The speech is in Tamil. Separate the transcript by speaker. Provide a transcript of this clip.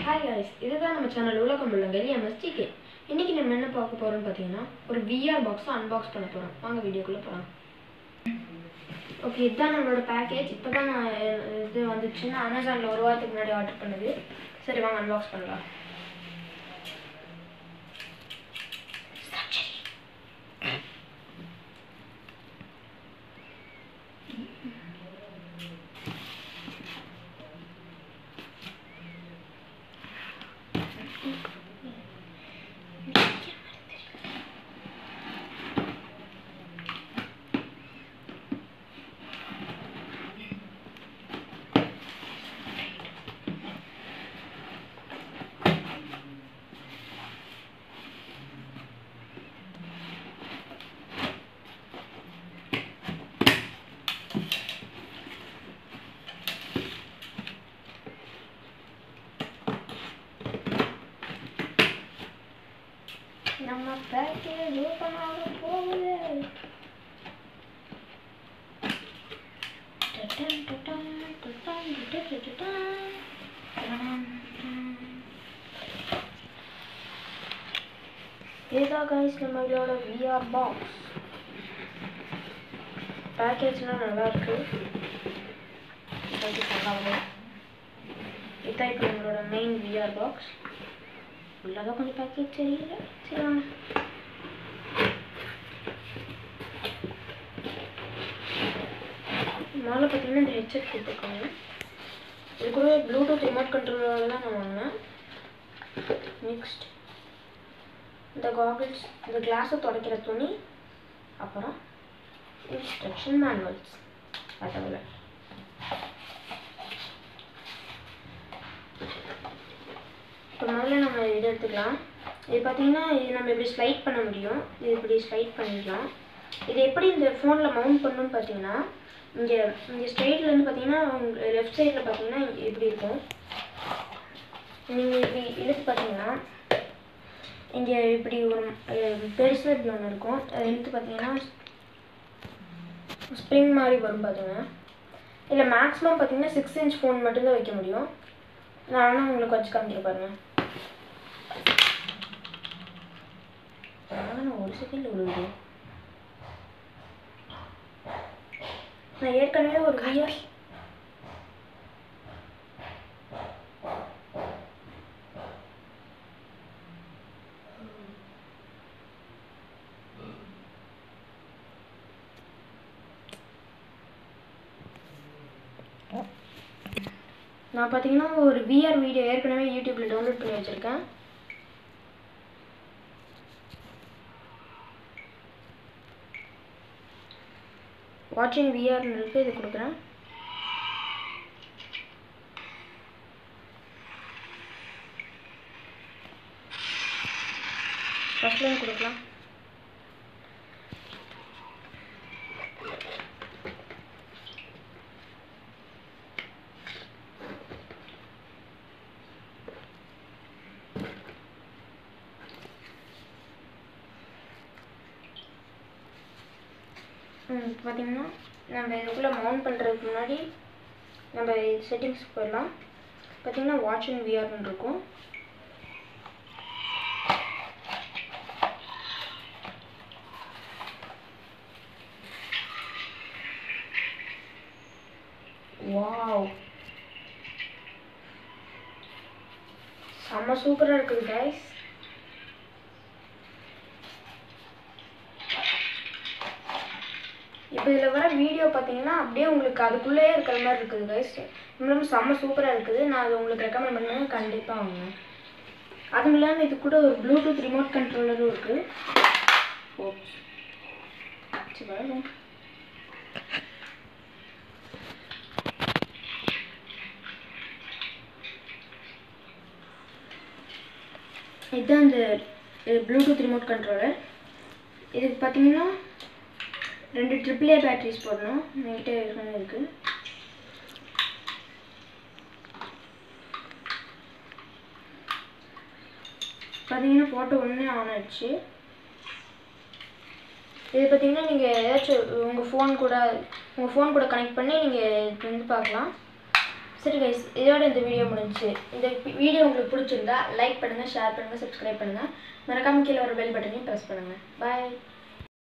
Speaker 1: ஹாய் guys இதுதான் நம்ம சேனல் உலகம் உள்ளங்கள் எம்எஸ்டிகே இன்னைக்கு நம்ம என்ன பார்க்க போறோம்னு பார்த்தீங்கன்னா ஒரு விஆர் பாக்ஸை அன்பாக்ஸ் பண்ண போறோம் வாங்க வீடியோக்குள்ள போகலாம் ஓகே இதுதான் நம்மளோட பேக்கேஜ் இப்போ தான் நான் இது வந்துச்சுன்னா அமேசானில் ஒரு வாரத்துக்கு முன்னாடி ஆர்டர் பண்ணது சரி வாங்க அன்பாக்ஸ் பண்ணலாம் நம்ம பேக்கேஜ் ஓப்பன் ஆக போகுது டட்டன் டட்டன் டட்டன் டட்டன் டட்டன். டடன் டடன். இதுதான் கைஸ் நம்மளோட விஆர் பாக்ஸ் பேக்கேஜ்லாம் நல்லா இருக்கு அது சொல்லாம இதுதான் இப்போ நம்மளோட மெயின் விஆர் பாக்ஸ் உள்ளதான் கொஞ்சம் பேக்கேஜ் தெரியல சரி வாங்க மேலே பார்த்தீங்கன்னா இந்த ஹெட்செட் கொடுத்துருக்காங்க இது கூட ப்ளூடூத் ரிமோட் கண்ட்ரோலோட தான் நான் வாங்கினேன் நெக்ஸ்ட் இந்த காகிள்ஸ் இந்த கிளாஸை துடைக்கிற துணி அப்புறம் இன்ஸ்ட்ரக்ஷன் மேனுவல்ஸ் அதவில்லை இப்போ முதல்ல நம்ம இது எடுத்துக்கலாம் இது பார்த்தீங்கன்னா இது நம்ம இப்படி ஸ்லைட் பண்ண முடியும் இது இப்படி ஸ்லைட் பண்ணிக்கலாம் இது எப்படி இந்த ஃபோனில் மவுண்ட் பண்ணணும்னு பார்த்தீங்கன்னா இங்கே இங்கே ஸ்ட்ரெயிட்லேருந்து பார்த்தீங்கன்னா லெஃப்ட் சைடில் பார்த்தீங்கன்னா இப்படி இருக்கும் நீங்கள் இப்படி இழுத்து பார்த்தீங்கன்னா இங்கே இப்படி ஒரு பெருசாக இப்படி ஒன்று இருக்கும் அதை இழுத்து பார்த்தீங்கன்னா ஸ்ப்ரிங் மாதிரி வரும் பாருங்க இல்லை மேக்ஸிமம் பார்த்தீங்கன்னா சிக்ஸ் இன்ச் ஃபோன் மட்டும்தான் வைக்க முடியும் நான் வேணா உங்களுக்கு வச்சு காமிக்கிற பாருங்க நான் ஒரு செகண்ட் விழுகுது நான் ஏற்கனவே ஒரு வியர் நான் பார்த்தீங்கன்னா ஒரு விஆர் வீடியோ ஏற்கனவே யூடியூப்பில் டவுன்லோட் பண்ணி வச்சுருக்கேன் வாட்சிங் விஆர்னு இருக்குது இது கொடுக்குறேன் ஃபஸ்ட்லேயும் கொடுக்கலாம் ம் பார்த்தீங்கன்னா நம்ம இதுக்குள்ளே மவுண்ட் பண்ணுறதுக்கு முன்னாடி நம்ம செட்டிங்ஸ் போயிடலாம் பார்த்தீங்கன்னா வாட்ச் அண்ட் விஆர்னு இருக்கும் வாவ் செம்ம சூப்பராக இருக்குது கைஸ் இப்போ இதில் வர வீடியோ பார்த்தீங்கன்னா அப்படியே உங்களுக்கு அதுக்குள்ளேயே இருக்கிற மாதிரி இருக்குது கைஸ் இன்னும் செம்ம சூப்பராக இருக்குது நான் அது உங்களுக்கு ரெக்கமெண்ட் பண்ணுவேன் கண்டிப்பாக வாங்க அதுவும் இல்லாமல் இது கூட ஒரு ப்ளூடூத் ரிமோட் கண்ட்ரோலரும் இருக்குது ஓப்ஸ் சரி வரும் இதுதான் இந்த ப்ளூடூத் ரிமோட் கண்ட்ரோலர் இதுக்கு பார்த்தீங்கன்னா ரெண்டு ட்ரிபிள் ஏ பேட்டரிஸ் போடணும் என்கிட்ட ஏற்கனவே இருக்கு பார்த்தீங்கன்னா ஃபோட்டோ ஒன்றே ஆன் ஆயிடுச்சு இது பார்த்தீங்கன்னா நீங்கள் ஏதாச்சும் உங்கள் ஃபோன் கூட உங்கள் ஃபோன் கூட கனெக்ட் பண்ணி நீங்கள் இது வந்து பார்க்கலாம் சரி கைஸ் இதோட இந்த வீடியோ முடிஞ்சுச்சு இந்த வீடியோ உங்களுக்கு பிடிச்சிருந்தா லைக் பண்ணுங்கள் ஷேர் பண்ணுங்கள் சப்ஸ்கிரைப் பண்ணுங்கள் மறக்காம கீழே ஒரு பெல் பட்டனையும் ப்ரெஸ் பண்ணுங்கள் பாய்